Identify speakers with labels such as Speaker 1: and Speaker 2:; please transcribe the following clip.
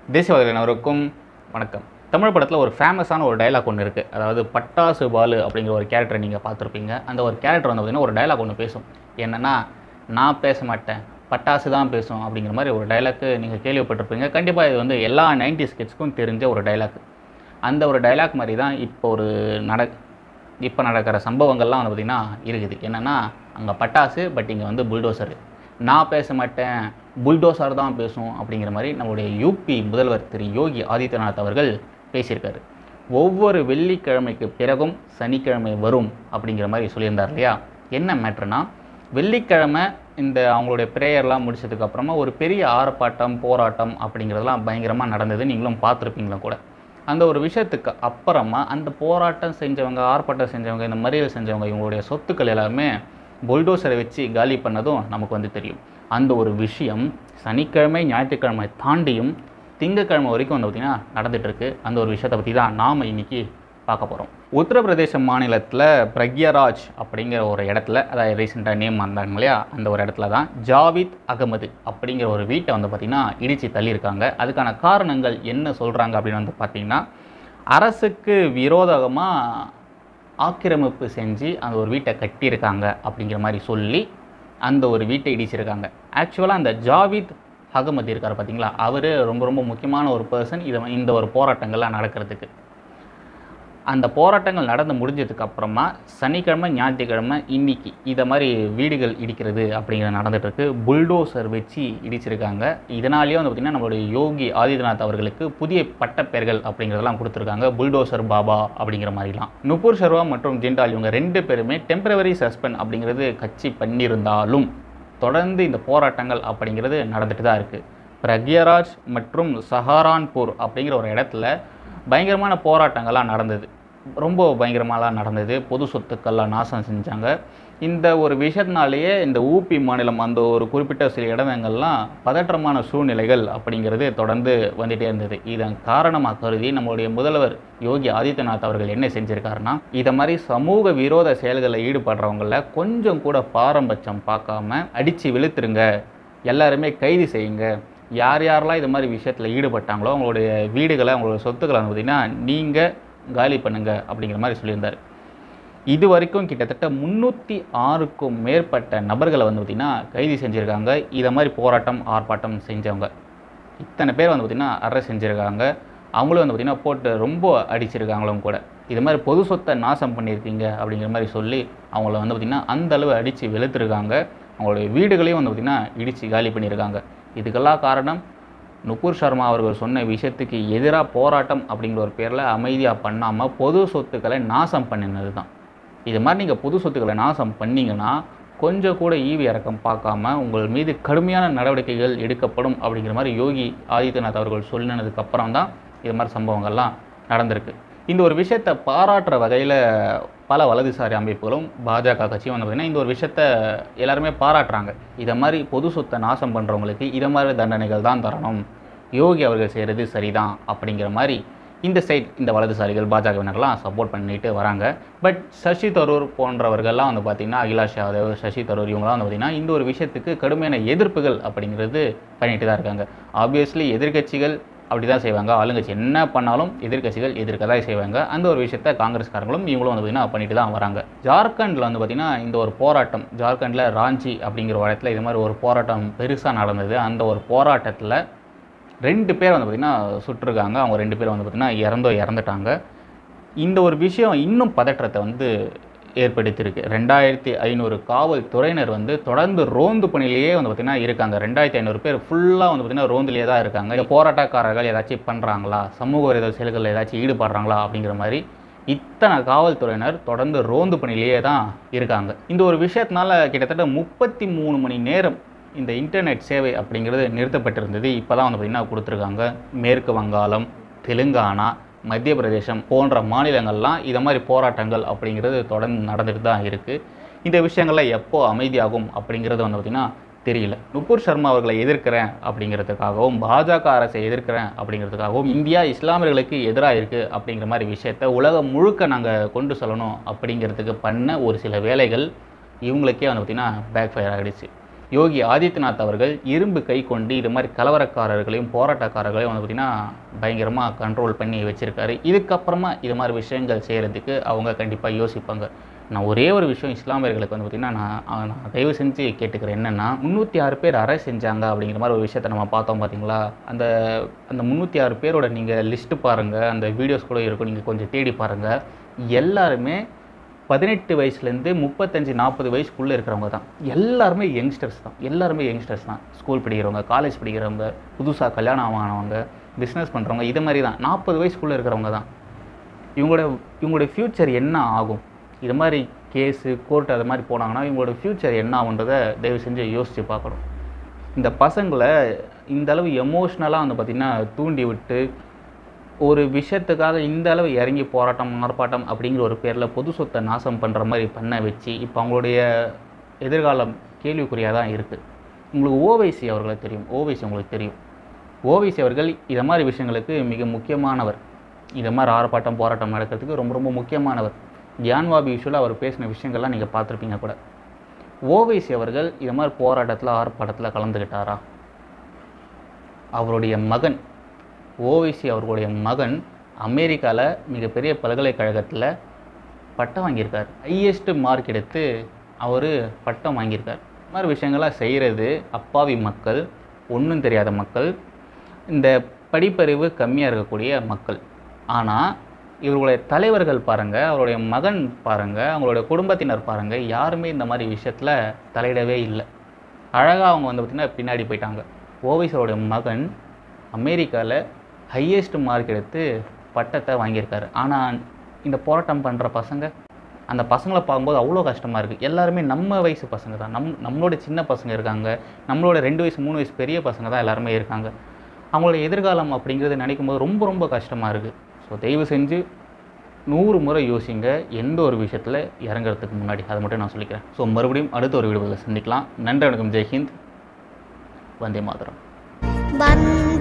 Speaker 1: தேசியவாதிகள் அனைவருக்கும் வணக்கம் தமிழ் படத்தில் ஒரு ஃபேமஸான ஒரு டயலாக் ஒன்று இருக்குது அதாவது பட்டாசு பாலு அப்படிங்கிற ஒரு கேரக்டரை நீங்கள் பார்த்துருப்பீங்க அந்த ஒரு கேரக்டர் வந்து பார்த்திங்கன்னா ஒரு டயலாக் ஒன்று பேசும் என்னென்னா நான் பேச மாட்டேன் பட்டாசு தான் பேசும் அப்படிங்கிற மாதிரி ஒரு டயலாக்கு நீங்கள் கேள்விப்பட்டிருப்பீங்க கண்டிப்பாக இது வந்து எல்லா நைன்டி ஸ்கிட்ஸ்க்கும் தெரிஞ்ச ஒரு டயலாக் அந்த ஒரு டயலாக் மாதிரி தான் இப்போ ஒரு நட இப்போ நடக்கிற சம்பவங்கள்லாம் வந்து பார்த்திங்கன்னா இருக்குது என்னென்னா அங்கே பட்டாசு பட் இங்கே வந்து புல்டோசர் நான் பேச மாட்டேன் புல்டோசர் தான் பேசும் அப்படிங்கிற மாதிரி நம்மளுடைய யூபி முதல்வர் திரு யோகி ஆதித்யநாத் அவர்கள் பேசியிருக்காரு ஒவ்வொரு வெள்ளிக்கிழமைக்கு பிறகும் சனிக்கிழமை வரும் அப்படிங்கிற மாதிரி சொல்லியிருந்தார் இல்லையா என்ன மேட்ருனா வெள்ளிக்கிழமை இந்த அவங்களுடைய ப்ரேயர்லாம் முடிச்சதுக்கு அப்புறமா ஒரு பெரிய ஆர்ப்பாட்டம் போராட்டம் அப்படிங்கிறதெல்லாம் பயங்கரமாக நடந்தது நீங்களும் பார்த்துருப்பீங்களா கூட அந்த ஒரு விஷயத்துக்கு அப்புறமா அந்த போராட்டம் செஞ்சவங்க ஆர்ப்பாட்டம் செஞ்சவங்க இந்த மறியல் செஞ்சவங்க இவங்களுடைய சொத்துக்கள் எல்லாமே புல்டோசரை வச்சு காலி பண்ணதும் நமக்கு வந்து தெரியும் அந்த ஒரு விஷயம் சனிக்கிழமை ஞாயிற்றுக்கிழமை தாண்டியும் திங்கக்கிழமை வரைக்கும் வந்து பார்த்திங்கன்னா நடந்துகிட்ருக்கு அந்த ஒரு விஷயத்தை பற்றி தான் நாம் இன்னைக்கு பார்க்க போகிறோம் உத்தரப்பிரதேச மாநிலத்தில் பிரக்யராஜ் அப்படிங்கிற ஒரு இடத்துல அதாவது ரீசெண்டாக நேம் வந்தாங்க இல்லையா அந்த ஒரு இடத்துல தான் ஜாவித் அகமது அப்படிங்கிற ஒரு வீட்டை வந்து பார்த்திங்கன்னா இடித்து தள்ளியிருக்காங்க அதுக்கான காரணங்கள் என்ன சொல்கிறாங்க அப்படின்னு வந்து பார்த்திங்கன்னா அரசுக்கு விரோதமாக ஆக்கிரமிப்பு செஞ்சு அந்த ஒரு வீட்டை கட்டியிருக்காங்க அப்படிங்கிற மாதிரி சொல்லி அந்த ஒரு வீட்டை இடிச்சிருக்காங்க ஆக்சுவலாக அந்த ஜாவித் அகமது இருக்கார் பார்த்தீங்களா அவர் ரொம்ப ரொம்ப முக்கியமான ஒரு பர்சன் இதை இந்த ஒரு போராட்டங்கள்லாம் நடக்கிறதுக்கு அந்த போராட்டங்கள் நடந்து முடிஞ்சதுக்கு அப்புறமா சனிக்கிழமை ஞாயிற்றுக்கிழமை இன்னைக்கு இதை மாதிரி வீடுகள் இடிக்கிறது அப்படிங்கிறது நடந்துட்டு இருக்கு புல்டோசர் வச்சு இடிச்சிருக்காங்க இதனாலேயே வந்து பார்த்திங்கன்னா நம்மளுடைய யோகி ஆதித்யநாத் அவர்களுக்கு புதிய பட்டப்பெயர்கள் அப்படிங்கிறதெல்லாம் கொடுத்துருக்காங்க புல்டோசர் பாபா அப்படிங்கிற மாதிரிலாம் நுபுர் சர்வா மற்றும் ஜிண்டால் இவங்க ரெண்டு பேருமே டெம்பரவரி சஸ்பெண்ட் அப்படிங்கிறது கட்சி பண்ணியிருந்தாலும் தொடர்ந்து இந்த போராட்டங்கள் அப்படிங்கிறது நடந்துட்டு தான் இருக்குது பிரக்யராஜ் மற்றும் சஹாரான்பூர் அப்படிங்கிற ஒரு இடத்துல பயங்கரமான போராட்டங்கள்லாம் நடந்தது ரொம்ப பயங்கரமாலாம் நடந்தது பொது சொத்துக்கள்லாம் நாசம் செஞ்சாங்க இந்த ஒரு விஷயத்தினாலேயே இந்த ஊபி மாநிலம் அந்த ஒரு குறிப்பிட்ட சில இடங்கள்லாம் பதற்றமான சூழ்நிலைகள் அப்படிங்கிறது தொடர்ந்து வந்துட்டே இருந்தது இதன் காரணமாக கருதி நம்மளுடைய முதல்வர் யோகி ஆதித்யநாத் அவர்கள் என்ன செஞ்சிருக்காருன்னா இதை மாதிரி சமூக விரோத செயல்களில் ஈடுபடுறவங்கள கொஞ்சம் கூட பாரபட்சம் பார்க்காம அடித்து வெளுத்துருங்க எல்லாருமே கைது செய்யுங்க யார் யாரெல்லாம் இது மாதிரி விஷயத்தில் ஈடுபட்டாங்களோ அவங்களுடைய வீடுகளை அவங்களோட சொத்துக்களை வந்து பார்த்திங்கன்னா நீங்கள் காலி பண்ணுங்க அப்படிங்கிற மாதிரி சொல்லியிருந்தார் இது வரைக்கும் கிட்டத்தட்ட முந்நூற்றி ஆறுக்கும் மேற்பட்ட நபர்களை வந்து பார்த்திங்கன்னா கைது செஞ்சுருக்காங்க இதை மாதிரி போராட்டம் ஆர்ப்பாட்டம் செஞ்சவங்க இத்தனை பேர் வந்து பார்த்திங்கன்னா அரெஸ்ட் செஞ்சுருக்காங்க அவங்களும் வந்து பார்த்திங்கன்னா போட்டு ரொம்ப அடிச்சிருக்காங்களும் கூட இது மாதிரி பொது சொத்தை நாசம் பண்ணியிருக்கீங்க அப்படிங்கிற மாதிரி சொல்லி அவங்கள வந்து பார்த்திங்கன்னா அந்த அளவு அடித்து வெளுத்துருக்காங்க அவங்களுடைய வீடுகளையும் வந்து பார்த்திங்கன்னா இடித்து காலி பண்ணியிருக்காங்க இதுக்கெல்லாம் காரணம் நுபுர் சர்மா அவர்கள் சொன்ன விஷயத்துக்கு எதிராக போராட்டம் அப்படிங்கிற ஒரு பேரில் அமைதியாக பண்ணாமல் பொது சொத்துக்களை நாசம் பண்ணினது தான் இது மாதிரி நீங்கள் பொது சொத்துக்களை நாசம் பண்ணீங்கன்னா கொஞ்சம் கூட ஈவி இறக்கம் பார்க்காம உங்கள் மீது கடுமையான நடவடிக்கைகள் எடுக்கப்படும் அப்படிங்கிற மாதிரி யோகி ஆதித்யநாத் அவர்கள் சொல்லினதுக்கு அப்புறம் தான் இது மாதிரி சம்பவங்கள்லாம் நடந்திருக்கு இந்த ஒரு விஷயத்தை பாராட்டுற வகையில் பல வலதுசாரி அமைப்புகளும் பாஜக கட்சியும் வந்து பார்த்திங்கன்னா இந்த ஒரு விஷயத்த எல்லாருமே பாராட்டுறாங்க இதை மாதிரி பொது சொத்தை நாசம் பண்ணுறவங்களுக்கு இதை மாதிரி தண்டனைகள் தான் தரணும் யோகி அவர்கள் செய்கிறது சரிதான் அப்படிங்கிற மாதிரி இந்த சைட் இந்த வலதுசாரிகள் பாஜகவினர்லாம் சப்போர்ட் பண்ணிட்டு வராங்க பட் சசி தரூர் போன்றவர்கள்லாம் வந்து பார்த்திங்கன்னா அகிலாஷ் யாதவ் சசி தரூர் இவங்களாம் வந்து பார்த்திங்கன்னா இந்த ஒரு விஷயத்துக்கு கடுமையான எதிர்ப்புகள் அப்படிங்கிறது பண்ணிட்டு தான் இருக்காங்க ஆப்வியஸ்லி எதிர்க்கட்சிகள் அப்படி தான் செய்வாங்க ஆளுங்கட்சி என்ன பண்ணாலும் எதிர்க்கட்சிகள் எதிர்க்க தான் செய்வாங்க அந்த ஒரு விஷயத்த காங்கிரஸ்காரங்களும் இவங்களும் வந்து பார்த்திங்கன்னா பண்ணிட்டு தான் வராங்க ஜார்க்கண்டில் வந்து பார்த்திங்கன்னா இந்த ஒரு போராட்டம் ஜார்க்கண்டில் ராஞ்சி அப்படிங்கிற ஒரு இடத்துல இது மாதிரி ஒரு போராட்டம் பெருசாக நடந்தது அந்த ஒரு போராட்டத்தில் ரெண்டு பேர் வந்து பார்த்திங்கன்னா சுட்டிருக்காங்க அவங்க ரெண்டு பேர் வந்து பார்த்திங்கன்னா இறந்தோ இறந்துட்டாங்க இந்த ஒரு விஷயம் இன்னும் பதற்றத்தை வந்து ஏற்படுத்தியிருக்கு ரெண்டாயிரத்தி ஐநூறு காவல்துறையினர் வந்து தொடர்ந்து ரோந்து பணியிலேயே வந்து பார்த்திங்கன்னா இருக்காங்க ரெண்டாயிரத்தி ஐநூறு பேர் ஃபுல்லாக வந்து பார்த்திங்கன்னா ரோந்துலேயே தான் இருக்காங்க இந்த போராட்டக்காரர்கள் ஏதாச்சும் பண்ணுறாங்களா சமூக விரோத செயல்களில் ஏதாச்சும் ஈடுபடுறாங்களா அப்படிங்கிற மாதிரி இத்தனை காவல்துறையினர் தொடர்ந்து ரோந்து பணியிலேயே தான் இருக்காங்க இந்த ஒரு விஷயத்தினால கிட்டத்தட்ட முப்பத்தி மூணு மணி நேரம் இந்த இன்டர்நெட் சேவை அப்படிங்கிறது நிறுத்தப்பட்டிருந்தது இப்போ தான் வந்து பார்த்திங்கன்னா கொடுத்துருக்காங்க மேற்கு வங்காளம் தெலுங்கானா மத்திய பிரதேசம் போன்ற மாநிலங்கள்லாம் இதை மாதிரி போராட்டங்கள் அப்படிங்கிறது தொடர்ந்து நடந்துட்டு தான் இருக்குது இந்த விஷயங்கள்லாம் எப்போ அமைதியாகும் அப்படிங்கிறது வந்து பார்த்திங்கன்னா தெரியல நுபுர் சர்மா அவர்களை எதிர்க்கிறேன் அப்படிங்கிறதுக்காகவும் பாஜக அரசை எதிர்க்கிறேன் அப்படிங்கிறதுக்காகவும் இந்தியா இஸ்லாமியர்களுக்கு எதிராக இருக்குது அப்படிங்கிற மாதிரி விஷயத்த உலகம் முழுக்க நாங்கள் கொண்டு சொல்லணும் அப்படிங்கிறதுக்கு பண்ண ஒரு சில வேலைகள் இவங்களுக்கே வந்து பார்த்திங்கன்னா பேக் ஃபயர் ஆகிடுச்சு யோகி ஆதித்யநாத் அவர்கள் இரும்பு கை கொண்டு இது மாதிரி கலவரக்காரர்களையும் போராட்டக்காரர்களையும் வந்து பார்த்திங்கன்னா பயங்கரமாக கண்ட்ரோல் பண்ணி வச்சுருக்காரு இதுக்கப்புறமா இது மாதிரி விஷயங்கள் செய்கிறதுக்கு அவங்க கண்டிப்பாக யோசிப்பாங்க நான் ஒரே ஒரு விஷயம் இஸ்லாமியர்களுக்கு வந்து பார்த்திங்கன்னா நான் நான் தயவு செஞ்சு கேட்டுக்கிறேன் என்னென்னா முந்நூற்றி ஆறு பேர் அறை செஞ்சாங்க அப்படிங்கிற மாதிரி ஒரு விஷயத்தை நம்ம பார்த்தோம் பார்த்தீங்களா அந்த அந்த முந்நூற்றி ஆறு பேரோட நீங்கள் லிஸ்ட்டு பாருங்கள் அந்த வீடியோஸ் கூட இருக்கும் நீங்கள் கொஞ்சம் தேடி பாருங்கள் எல்லாருமே பதினெட்டு வயசுலேருந்து முப்பத்தஞ்சு நாற்பது வயசுக்குள்ளே இருக்கிறவங்க தான் எல்லாருமே யங்ஸ்டர்ஸ் தான் எல்லாருமே யங்ஸ்டர்ஸ் தான் ஸ்கூல் படிக்கிறவங்க காலேஜ் படிக்கிறவங்க புதுசாக கல்யாணம் ஆனவங்க பிஸ்னஸ் பண்ணுறவங்க இது மாதிரி தான் நாற்பது வயசுக்குள்ளே இருக்கிறவங்க தான் இவங்களோட இவங்களோட ஃப்யூச்சர் என்ன ஆகும் இது மாதிரி கேஸு கோர்ட் அது மாதிரி போனாங்கன்னா இவங்களோட ஃப்யூச்சர் என்ன ஆகுன்றதை தயவு செஞ்சு யோசித்து பார்க்கணும் இந்த பசங்களை இந்த அளவு எமோஷ்னலாக வந்து பார்த்திங்கன்னா தூண்டி விட்டு ஒரு விஷயத்துக்காக இந்த அளவு இறங்கி போராட்டம் ஆர்ப்பாட்டம் அப்படிங்கிற ஒரு பேரில் பொது சொத்தை நாசம் பண்ணுற மாதிரி பண்ண வச்சு இப்போ அவங்களுடைய எதிர்காலம் கேள்விக்குறியாக தான் இருக்குது உங்களுக்கு ஓவைசி அவர்களை தெரியும் ஓவைசி உங்களுக்கு தெரியும் ஓவைசி அவர்கள் இதை மாதிரி விஷயங்களுக்கு மிக முக்கியமானவர் இதை மாதிரி ஆர்ப்பாட்டம் போராட்டம் நடக்கிறதுக்கு ரொம்ப ரொம்ப முக்கியமானவர் ஜான்வாபி யூஷுவலாக அவர் பேசின விஷயங்கள்லாம் நீங்கள் பார்த்துருப்பீங்க கூட ஓவைசி அவர்கள் இது மாதிரி போராட்டத்தில் ஆர்ப்பாட்டத்தில் கலந்துக்கிட்டாரா அவருடைய மகன் ஓவைசி அவர்களுடைய மகன் அமெரிக்காவில் மிகப்பெரிய பல்கலைக்கழகத்தில் பட்டம் வாங்கியிருக்கார் ஹையஸ்ட் மார்க் எடுத்து அவர் பட்டம் வாங்கியிருக்கார் இந்த மாதிரி விஷயங்கள்லாம் செய்கிறது அப்பாவி மக்கள் ஒன்றும் தெரியாத மக்கள் இந்த படிப்பறிவு கம்மியாக இருக்கக்கூடிய மக்கள் ஆனால் இவர்களுடைய தலைவர்கள் பாருங்கள் அவருடைய மகன் பாருங்கள் அவங்களுடைய குடும்பத்தினர் பாருங்கள் யாருமே இந்த மாதிரி விஷயத்தில் தலையிடவே இல்லை அழகாக அவங்க வந்து பார்த்திங்கன்னா பின்னாடி போயிட்டாங்க ஓவைசருடைய மகன் அமெரிக்காவில் ஹையஸ்ட் மார்க் எடுத்து பட்டத்தை வாங்கியிருக்காரு ஆனால் இந்த போராட்டம் பண்ணுற பசங்க அந்த பசங்களை பார்க்கும்போது அவ்வளோ கஷ்டமாக இருக்குது எல்லாருமே நம்ம வயசு பசங்க தான் நம் நம்மளோட சின்ன பசங்க இருக்காங்க நம்மளோட ரெண்டு வயசு மூணு வயசு பெரிய பசங்க தான் எல்லாருமே இருக்காங்க அவங்களோட எதிர்காலம் அப்படிங்கிறத நினைக்கும் போது ரொம்ப ரொம்ப கஷ்டமாக இருக்குது ஸோ தயவு செஞ்சு நூறு முறை யோசிங்க எந்த ஒரு விஷயத்தில் இறங்குறதுக்கு முன்னாடி அதை மட்டும் நான் சொல்லிக்கிறேன் ஸோ மறுபடியும் அடுத்த ஒரு வீடியோவில் சந்திக்கலாம் நன்றி வணக்கம் ஜெய்ஹிந்த் வந்தே மாதரம்
Speaker 2: வந்த